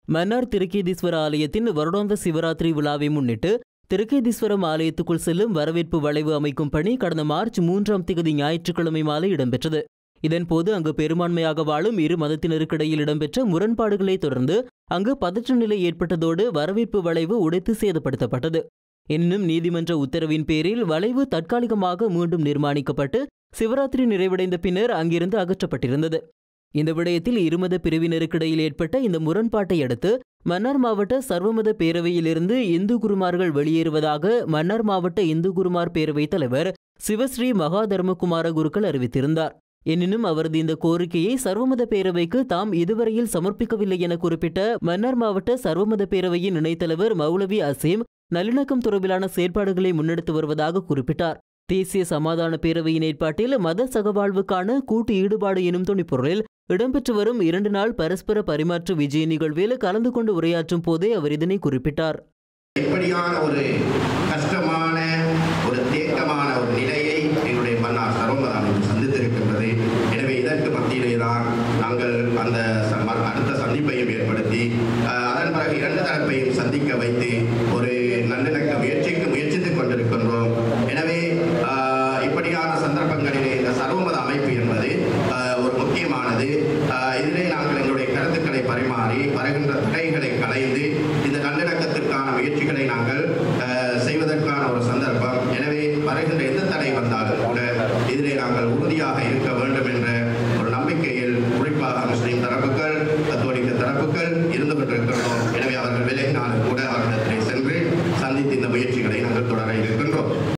மன்னார் திருக்கேதீஸ்வர ஆலயத்தின் வருடாந்த சிவராத்திரி விழாவை முன்னிட்டு திருக்கேதீஸ்வரம் ஆலயத்துக்குள் செல்லும் வரவேற்பு வளைவு அமைக்கும் பணி கடந்த மார்ச் மூன்றாம் தேதி ஞாயிற்றுக்கிழமை மாலை இடம்பெற்றது இதன்போது அங்கு பெரும்பான்மையாக வாழும் இரு மதத்தினருக்கிடையில் இடம்பெற்ற முரண்பாடுகளை தொடர்ந்து அங்கு பதற்ற நிலை ஏற்பட்டதோடு வரவேற்பு வளைவு உடைத்து சேதப்படுத்தப்பட்டது எனினும் நீதிமன்ற உத்தரவின் பேரில் வளைவு தற்காலிகமாக மீண்டும் நிர்மாணிக்கப்பட்டு சிவராத்திரி நிறைவடைந்த பின்னர் அங்கிருந்து அகற்றப்பட்டிருந்தது இந்த விடயத்தில் இருமத பிரிவினருக்கிடையில் ஏற்பட்ட இந்த முரண்பாட்டை அடுத்து மன்னார் மாவட்ட சர்வமத பேரவையிலிருந்து இந்து குருமார்கள் வெளியேறுவதாக மன்னார் மாவட்ட இந்து குருமார் பேரவைத் தலைவர் சிவஸ்ரீ மகா தர்மகுமார குருக்கள் அறிவித்திருந்தார் எனினும் அவரது இந்த கோரிக்கையை சர்வமத பேரவைக்கு தாம் இதுவரையில் சமர்ப்பிக்கவில்லை என குறிப்பிட்ட மன்னார் மாவட்ட சர்வமத பேரவையின் இணைத்தலைவர் மௌலவி அசீம் நல்லிணக்கம் தொடர்பிலான செயற்பாடுகளை முன்னெடுத்து வருவதாக குறிப்பிட்டார் தேசிய சமாதான பேரவையின் ஏற்பாட்டில் மத சகவாழ்வுக்கான கூட்டு ஈடுபாடு எனும் துணிப்பொருளில் இடம்பெற்று வரும் இரண்டு நாள் பரஸ்பர பரிமாற்ற விஜய நிகழ்வில் கலந்து கொண்டு உரையாற்றும் போதே அவர் இதனை குறிப்பிட்டார் இப்படியான ஒரு கஷ்டமான ஒரு தேக்கமான ஒரு நிலையை எங்களுடைய மன்னார் சர்வமத அமைப்பு சந்தித்திருக்கின்றது எனவே இதற்கு மத்தியிலே தான் நாங்கள் அந்த ச- ம- அடுத்த சந்திப்பையும் ஏற்படுத்தி அஹ், அதன் பிறகு இரண்டு தரப்பையும் சந்திக்க வைத்து ஒரு நல்லிணக்க முயற்சிக்கு முயற்சித்துக் கொண்டிருக்கின்றோம் எனவே அஹ், இப்படியான சந்தர்ப்பங்களிலே இந்த சர்வமத அமைப்பு என்பது அஹ், ஒரு முக்கியமானது அஹ், இதிலே நாங்கள் எங்களுடைய கருத்துக்களை பரிமாறி வருகின்ற தடைகளை களைந்து இந்த நல்லிணக்கத்திற்கான முயற்சிகளை நாங்கள் அஹ், செய்வதற்கான ஒரு சந்தர்ப்பம் எனவே வருகின்ற எந்த தடை வந்தாலும் கூட இதிலே நாங்கள் உறுதியாக இருக்க வேண்டும் என்ற ஒரு நம்பிக்கையில் குறிப்பாக முஸ்லிம் தரப்புகள் கத்தோலிக்க தரப்புகள் இருந்து கொண்டிருக்கிறோம் எனவே அவர்கள் விலகினாலும் கூட அவர்கள்